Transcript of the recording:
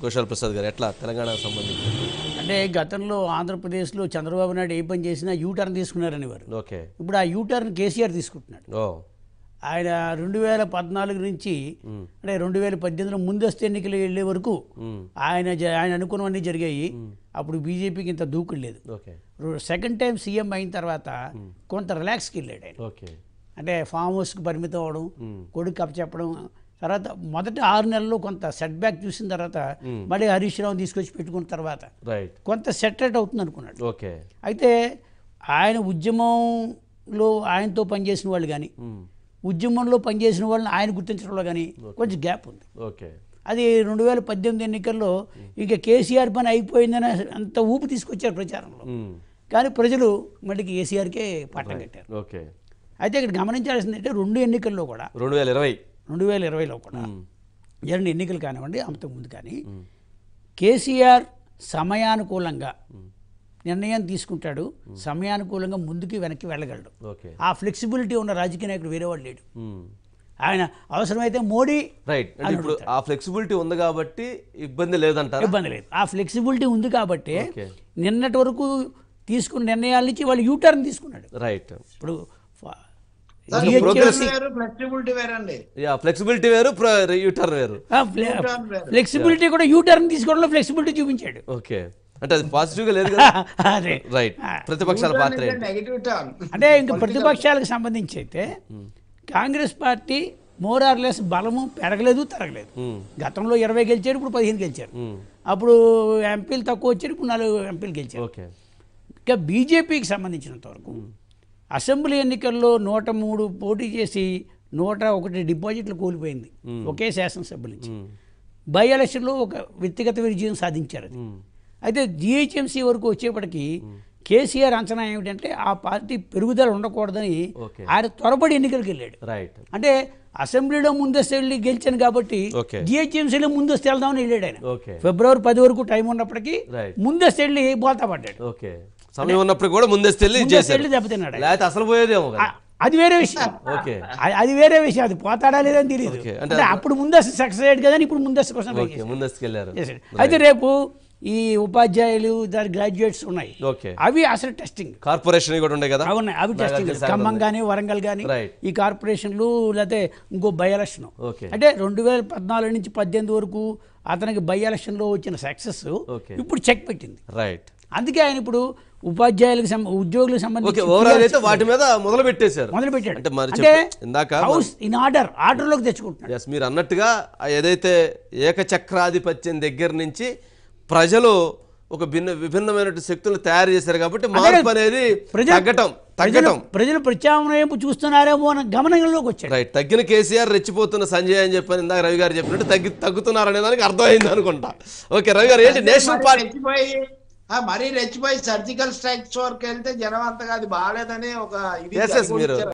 కుషాల్ ప్రసాద్ గారు ఎట్లా తెలంగాణకు సంబంధించి అంటే గతంలో ఆంధ్రప్రదేశ్లో చంద్రబాబు నాయుడు ఏ పని చేసినా యూటర్న్ తీసుకున్నారని వారు ఓకే ఇప్పుడు ఆ యూటర్న్ కేసీఆర్ తీసుకుంటున్నాడు ఓ ఆయన రెండు వేల పద్నాలుగు నుంచి అంటే రెండు వేల పద్దెనిమిదిలో ముందస్తు ఎన్నికలు వెళ్ళే వరకు మ్మ్. ఆయన జ- ఆయన అనుకున్నవన్నీ జరిగాయి అప్పుడు బీజేపీకి ఇంత దూకుడు లేదు ఓకే సెకండ్ టైం సీఎం అయిన తర్వాత కొంత రిలాక్స్కి వెళ్ళాడు ఆయన ఓకే అంటే ఫామ్ హౌస్కి పరిమితం అవ్వడం మ్మ్. కొడుకు చెప్పడం తర్వాత మొదటి ఆరు నెలల్లో కొంత సెట్ బ్యాక్ చూసిన తర్వాత మళ్ళీ హరీష్ రావు తీసుకొచ్చి పెట్టుకున్న తర్వాత రైట్ కొంత సెటరేట్ అవుతుంది అనుకున్నాడు ఓకే అయితే ఆయన ఉద్యమంలో ఆయనతో పనిచేసిన వాళ్ళు కానీ మ్మ్. ఉద్యమంలో పనిచేసిన వాళ్ళని ఆయన గుర్తించడంలో కానీ కొంచెం గ్యాప్ ఉంది ఓకే అది రెండు వేల పద్దెనిమిది ఎన్నికల్లో ఇక కేసీఆర్ పని అయిపోయిందని అంత ఊపు తీసుకొచ్చారు ప్రచారంలో మ్మ్. కానీ ప్రజలు మళ్ళీ కేసీఆర్కే పట్టం కట్టారు ఓకే అయితే ఇక్కడ గమనించాల్సింది అంటే రెండు ఎన్నికల్లో కూడా రెండు వేల ఇరవై రెండు వేల ఇరవైలో కూడా మ్మ్. జరిగిన ఎన్నికలు కానివ్వండి అంతకుముందు కానీ కేసీఆర్ సమయానుకూలంగా నిర్ణయం తీసుకుంటాడు సమయానుకూలంగా ముందుకి వెనక్కి వెళ్ళగలడు ఓకే ఆ ఫ్లెక్సిబిలిటీ ఉన్న రాజకీయ నాయకుడు వేరే వాడు లేడు మ్మ్. ఆయన అవసరమైతే మోడీ రైట్ అంటే ఇప్పుడు ఆ ఫ్లెక్సిబిలిటీ ఉంది కాబట్టి ఇబ్బంది లేదంటారా ఇబ్బంది లేదు ఆ ఫ్లెక్సిబిలిటీ ఉంది కాబట్టి ఓకే నిన్నటి వరకు తీసుకున్న నిర్ణయాల నుంచి వాళ్ళు యూటర్న్ తీసుకున్నాడు రైట్ ఇప్పుడు ఫ- సార్, GHMC progress- వేరు ఫ్లెక్సిబిలిటీ వేరండి యా ఫ్లెక్సిబిలిటీ వేరు యూటర్న్ వేరు ఆ, ఫ్లె- ఫ్లెక్సిబిలిటీ కూడా యూటర్న్ తీసుకోవడంలో ఫ్లెక్సిబిలిటీ చూపించాడు ఓకే అంటే అది పాజిటివ్ గా లేదు కదా అదే రైట్ ప్రతిపక్షాల పాత్ర ఏంటి నెగిటివ్ టర్న్ అంటే ఇంకా ప్రతిపక్షాలకు సంబంధించి అయితే కాంగ్రెస్ పార్టీ మోరార్లెస్ బలము పెరగలేదు తరగలేదు మ్మ్. గతంలో ఇరవై గెలిచారు ఇప్పుడు పదిహేను గెలిచారు మ్మ్. అప్పుడు ఎంపీలు తక్కువ వచ్చారు ఇప్పుడు నాలుగు ఎంపీలు గెలిచారు ఓకే ఇక బీజేపీకి సంబంధించినంత వరకు అసెంబ్లీ ఎన్నికల్లో నూట మూడు పోటీ చేసి నూట ఒకటి డిపాజిట్లు కోల్పోయింది ఒకే శాసనసభ్యుల నుంచి మ్మ్. బై ఎలక్షన్లో ఒక వ్యక్తిగత విజయం సాధించారు అది మ్మ్. అయితే జిహెచ్ఎంసీ వరకు వచ్చేప్పటికి కేసీఆర్ అంచనా ఏమిటంటే ఆ పార్టీ పెరుగుదల ఉండకూడదని ఓకే. ఆయన త్వరపడి ఎన్నికలకు వెళ్ళాడు రైట్ అంటే అసెంబ్లీలో ముందస్తు వెళ్ళి గెలిచాను కాబట్టి ఓకే. జిహెచ్ఎంసీలో ముందస్తు వెళ్దామని వెళ్ళాడు ఆయన ఓకే ఫిబ్రవరి పది వరకు టైం ఉన్నప్పటికీ Right. ముందస్తు వెళ్ళి బోల్తా పడ్డాడు ఓకే సమయం ఉన్నప్పుడు కూడా ముందేసి వెళ్ళి ముందస్తు చేశారు వెళ్ళి దెబ్బతిన్నాడు ఆయన. లేకపోతే అసలు పోయేదేమో కదా ఆ- అది వేరే విషయం ఓకే అది- అది వేరే విషయం అది పోతాడా లేదని తెలియదు ఓకే. అంటే అంటే అప్పుడు ముందస్తు సక్సెస్ అయ్యాడు కదా ఇప్పుడు ముందస్తు కోసం వెయిట్ ఓకే ముందస్తుకు వెళ్ళారు చేశాడు అయితే రేపు ఈ ఉపాధ్యాయులు దాని గ్రాడ్యుయేట్స్ ఉన్నాయి ఓకే అవి అసలు టెస్టింగ్ కార్పొరేషన్ కూడా ఉండే కదా అవునాయి అవి టెస్టింగ్ నాగార్జున సాగర్ ఖమ్మం ఉంది. కానీ వరంగల్ కానీ Right. ఈ కార్పొరేషన్లు లేకపోతే ఇంకో బై ఎలక్షన్ ఓకే అంటే రెండు వేల పద్నాలుగు నుంచి పద్దెనిమిది వరకు అతనికి బై ఎలక్షన్లో వచ్చిన సక్సెస్ ఓకే. ఇప్పుడు చెక్ పెట్టింది రైట్ అందుకే ఆయన ఇప్పుడు ఉపాధ్యాయులకు సం- ఉద్యోగులకు ఓకే సంబంధించి ఓవరాల్ అయితే వాటి మీద మొదలు పెట్టేశారు మొదలు పెట్టాడు అంటే మరి అంటే చెప్ప- ఇందాక హౌస్ ఇన్ ఆర్డర్ ఆర్డర్లోకి తెచ్చుకుంటున్నాడు ఎస్ మీరు అన్నట్టుగా ఆ ఏదైతే ఏకచక్రాధిపత్యం దగ్గర నుంచి ప్రజలు ఒక భిన్న విభిన్నమైన శక్తులు తయారు చేశారు కాబట్టి మార్పు అనేది ప్రజలు- తగ్గటం ప్రజలు తగ్గటం ప్రజలు ప్రత్యామ్నాయం చూస్తున్నారేమో అన్న గమనంలోకి వచ్చాడు రైట్ తగ్గిన కేసీఆర్ రెచ్చిపోతున్న సంజయ్ అని చెప్పని ఇందాక రవి గారు చెప్పినట్టు తగ్గి తగ్గుతున్నారు అనే దానికి అర్థమైంది అనుకుంటా ఓకే రవి గారు ఏంటి నేషనల్ మరీ పార్టీ రెచ్చిపోయి ఆ, మరీ రెచ్చిపోయి సర్జికల్ స్ట్రైక్స్ వరకు వెళ్తే జనం అంతగా అది బాగాలేదని ఒక ఇది Yes, yes, జరిగి మీరు- ఉంచారు.